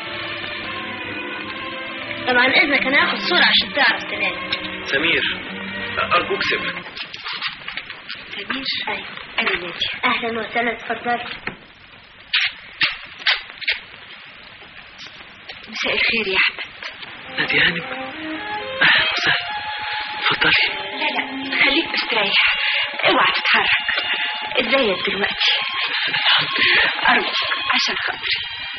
طبعا اذنك انا هاخد صورة عشان تعرف تنام سمير ارجوك سيبها سمير ايوه انا نادي اهلا وسهلا اتفضل مساء الخير يا احمد نادي هانم اهلا وسهلا اتفضلي لا لا خليك مستريح اوعى تتحرك ازيك دلوقتي ارجوك عشان خاطري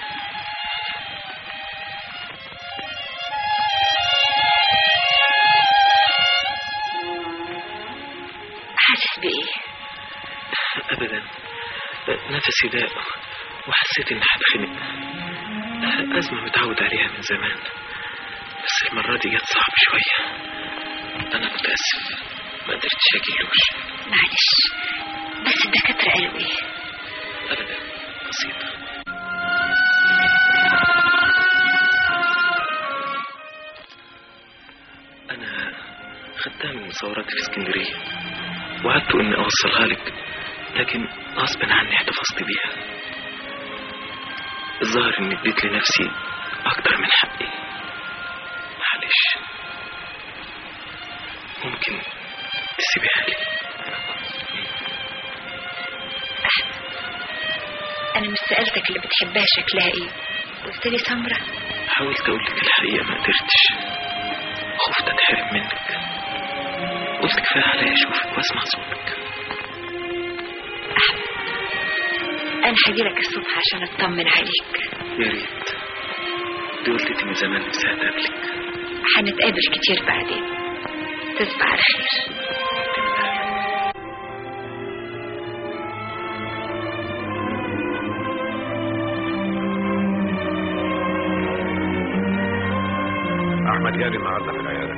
حاسس بايه ابدا نفسي ضاق وحسيت اني هتخنق ازمه متعود عليها من زمان بس المره دي جت صعب شويه انا متاسف ما قدرتش اجيلوش معلش بس الدكاتره قالوا ايه ابدا بسيطه انا خدتها من مصوراتي في اسكندريه وعدت اني اوصلها لك لكن غصب عني احتفظت بيها الظاهر اني اديت لنفسي اكتر من حقي معلش ممكن تسيبيها لي انا مش سالتك اللي بتحبها شكلها ايه قلت لي سمره حاولت اقول لك الحقيقه ما قدرتش خفت اتحرم منك قلت كفايه عليا اشوفك واسمع صوتك انا هجيلك الصبح عشان اطمن عليك يا ريت دي والدتي من زمان نفسها تقابلك هنتقابل كتير بعدين تصبح على خير احمد جالي النهارده في العياده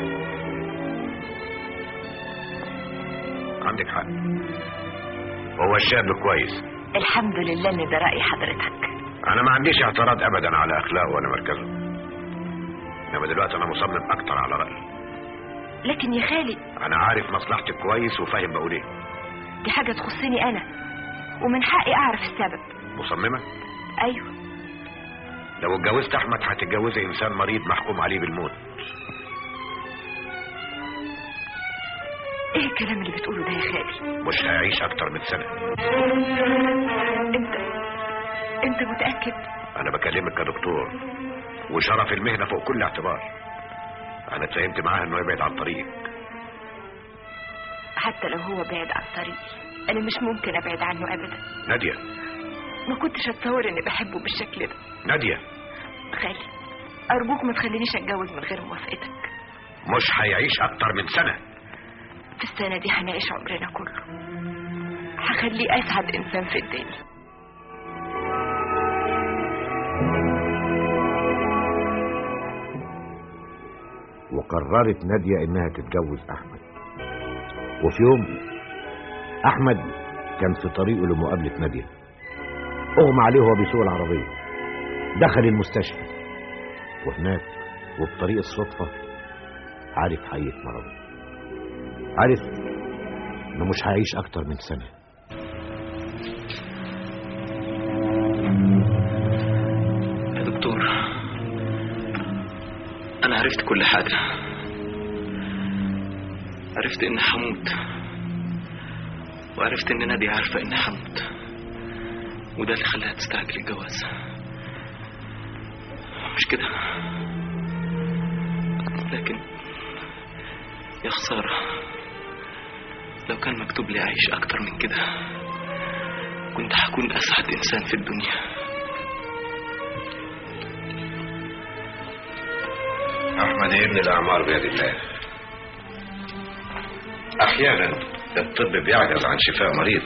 عندك حق هو الشاب كويس الحمد لله ان ده رأي حضرتك انا ما عنديش اعتراض ابدا على اخلاقه ولا مركزه انما دلوقتي انا مصمم اكتر على رايي لكن يا خالي انا عارف مصلحتك كويس وفاهم بقول ايه دي حاجة تخصني انا ومن حقي اعرف السبب مصممه ايوه لو اتجوزت احمد هتتجوزي انسان مريض محكوم عليه بالموت ايه الكلام اللي بتقوله ده يا خالي مش هيعيش اكتر من سنه انت انت متأكد انا بكلمك كدكتور وشرف المهنه فوق كل اعتبار انا اتفاهمت معاه انه يبعد عن طريقك حتى لو هو بعد عن طريقي انا مش ممكن ابعد عنه ابدا ناديه ما كنتش اتصور اني بحبه بالشكل ده ناديه خالي ارجوك ما تخلينيش اتجوز من غير موافقتك مش هيعيش اكتر من سنه في السنة دي هنعيش عمرنا كله هخليه اسعد انسان في الدنيا وقررت نادية انها تتجوز احمد وفي يوم احمد كان في طريقه لمقابلة نادية اغمى عليه وهو بيسوق العربية دخل المستشفى وهناك وبطريق الصدفة عارف حقيقة مرضه عارف انه مش هيعيش اكتر من سنة يا دكتور انا عرفت كل حاجة عرفت اني هموت وعرفت ان نادية عارفة اني هموت وده اللي خلاها تستعجل الجواز مش كده لكن يا خسارة لو كان مكتوب لي أعيش أكتر من كده كنت هكون أسعد إنسان في الدنيا احمد ابن الاعمار بيد الله احيانا الطب بيعجز عن شفاء مريض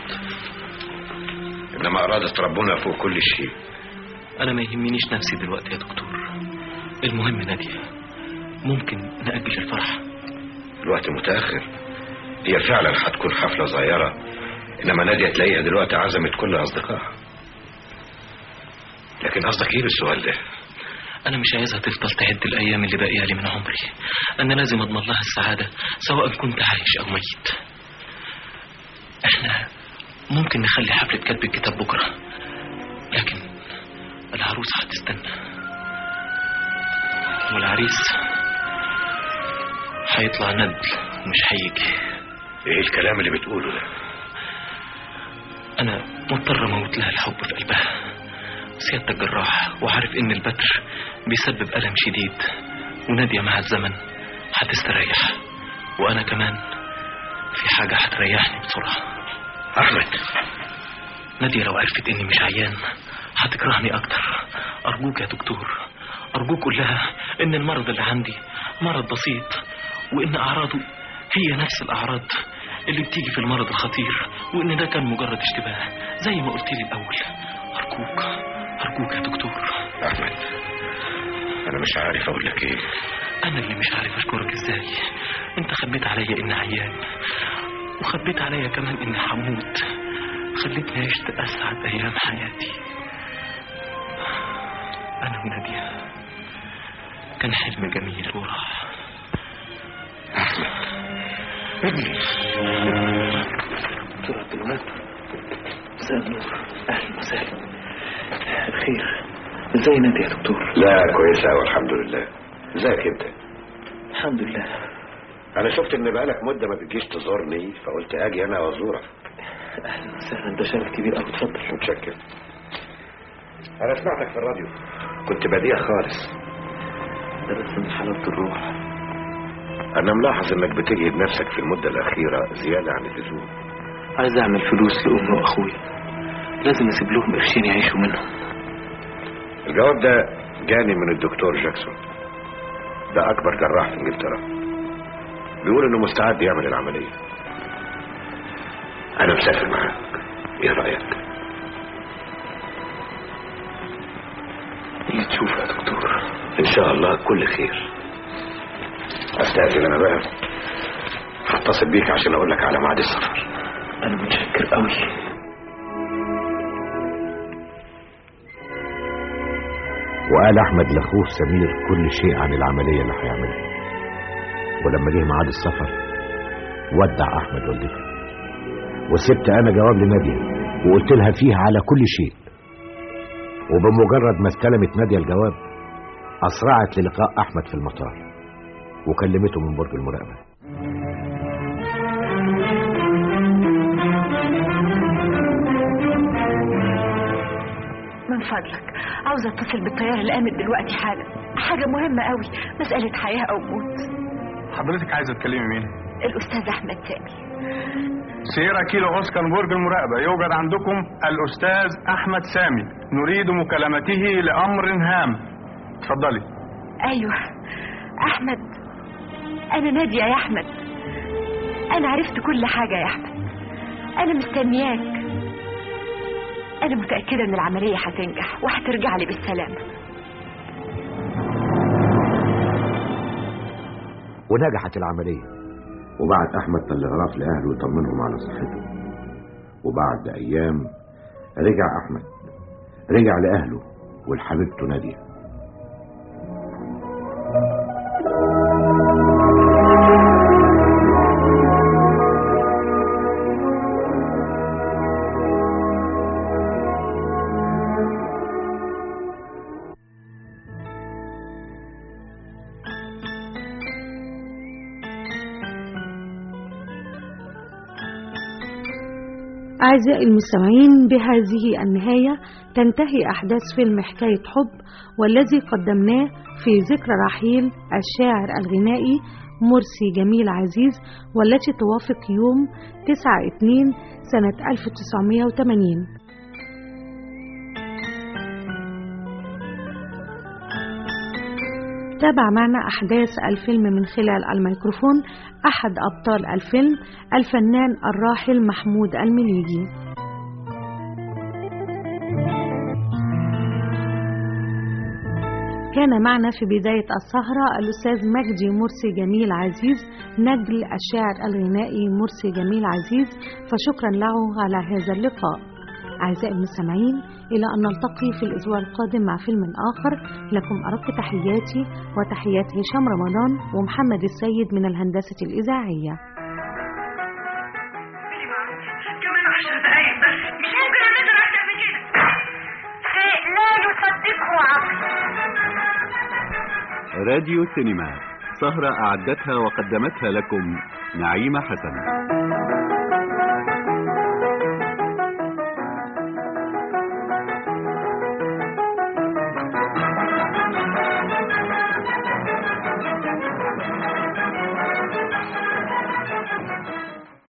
انما ارادة ربنا فوق كل شيء أنا ما يهمنيش نفسي دلوقتي يا دكتور المهم نادية ممكن نأجل الفرح الوقت متاخر هي فعلا هتكون حفله صغيره انما ناديه تلاقيها دلوقتي عزمت كل اصدقائها لكن قصدك ايه بالسؤال ده أنا مش عايزها تفضل تعد الأيام اللي باقية لي من عمري أنا لازم أضمن لها السعادة سواء كنت عايش أو ميت إحنا ممكن نخلي حفلة كتب الكتاب بكرة لكن العروسة هتستنى والعريس هيطلع ندل مش هيجي ايه الكلام اللي بتقوله ده أنا مضطر أموت لها الحب في قلبها سيادتك جراح وعارف إن البتر بيسبب ألم شديد ونادية مع الزمن هتستريح وأنا كمان في حاجة هتريحني بسرعة أحمد نادية لو عرفت إني مش عيان هتكرهني أكتر أرجوك يا دكتور أرجوك قول لها إن المرض اللي عندي مرض بسيط وإن أعراضه هي نفس الأعراض اللي بتيجي في المرض الخطير وإن ده كان مجرد اشتباه زي ما قلت لي الأول أرجوك أرجوك يا دكتور أحمد أنا مش عارف أقول لك إيه أنا اللي مش عارف أشكرك إزاي أنت خبيت عليا إني عيان وخبيت عليا كمان إني هموت خليتني عشت أسعد أيام حياتي أنا ونادية كان حلم جميل وراح ابني دكتور عبد الوهاب مساء النور أهلا وسهلا خير ازاي نادي يا دكتور لا كويسة أوي الحمد لله ازيك أنت الحمد لله أنا شفت إن بقالك مدة ما بتجيش تزورني فقلت أجي أنا وأزورك أهلا وسهلا ده شرف كبير أوي اتفضل متشكر أنا سمعتك في الراديو كنت بديع خالص ده بس من حلاوة الروح أنا ملاحظ إنك بتجهد نفسك في المدة الأخيرة زيادة عن اللزوم عايز أعمل فلوس لأمي وأخويا لازم أسيب لهم قرشين يعيشوا منهم الجواب ده جاني من الدكتور جاكسون ده أكبر جراح في إنجلترا بيقول إنه مستعد يعمل العملية أنا مسافر معاك إيه رأيك؟ اللي تشوفه يا دكتور إن شاء الله كل خير استقفل انا بقى هتصل بيك عشان اقول لك على ميعاد السفر انا متشكر قوي وقال احمد لاخوه سمير كل شيء عن العمليه اللي هيعملها ولما جه ميعاد السفر ودع احمد والدته وسبت انا جواب لناديه وقلت لها فيه على كل شيء وبمجرد ما استلمت ناديه الجواب اسرعت للقاء احمد في المطار وكلمته من برج المراقبه من فضلك عاوزة اتصل بالطيارة اللي قامت دلوقتي حالا حاجة مهمة قوي مسألة حياة أو موت حضرتك عايزه تكلمي مين الأستاذ أحمد سامي سيرا كيلو اوسكار برج المراقبه يوجد عندكم الاستاذ احمد سامي نريد مكالمته لامر هام اتفضلي أيوه أحمد أنا نادية يا أحمد أنا عرفت كل حاجة يا أحمد أنا مستنياك أنا متأكدة إن العملية هتنجح وهترجع لي بالسلامة ونجحت العمليه وبعت أحمد تلغراف لأهله يطمنهم على صحته وبعد أيام رجع أحمد رجع لأهله ولحبيبته نادية أعزائي المستمعين بهذه النهاية تنتهي أحداث فيلم حكاية حب والذي قدمناه في ذكرى رحيل الشاعر الغنائي مرسي جميل عزيز والتي توافق يوم 9/2 سنة 1980 تابع معنا أحداث الفيلم من خلال الميكروفون أحد أبطال الفيلم الفنان الراحل محمود المليجي كان معنا في بداية السهرة الأستاذ مجدي مرسي جميل عزيز نجل الشاعر الغنائي مرسي جميل عزيز فشكرا له على هذا اللقاء أعزائي المستمعين إلى أن نلتقي في الأسبوع القادم مع فيلم آخر لكم أرق تحياتي وتحيات هشام رمضان ومحمد السيد من الهندسة الإذاعية كمان عشر دقايق بس مش ممكن انزل اكتر من كده شيء لا يصدقه عقل راديو سينما سهرة أعدتها وقدمتها لكم نعيمة حسن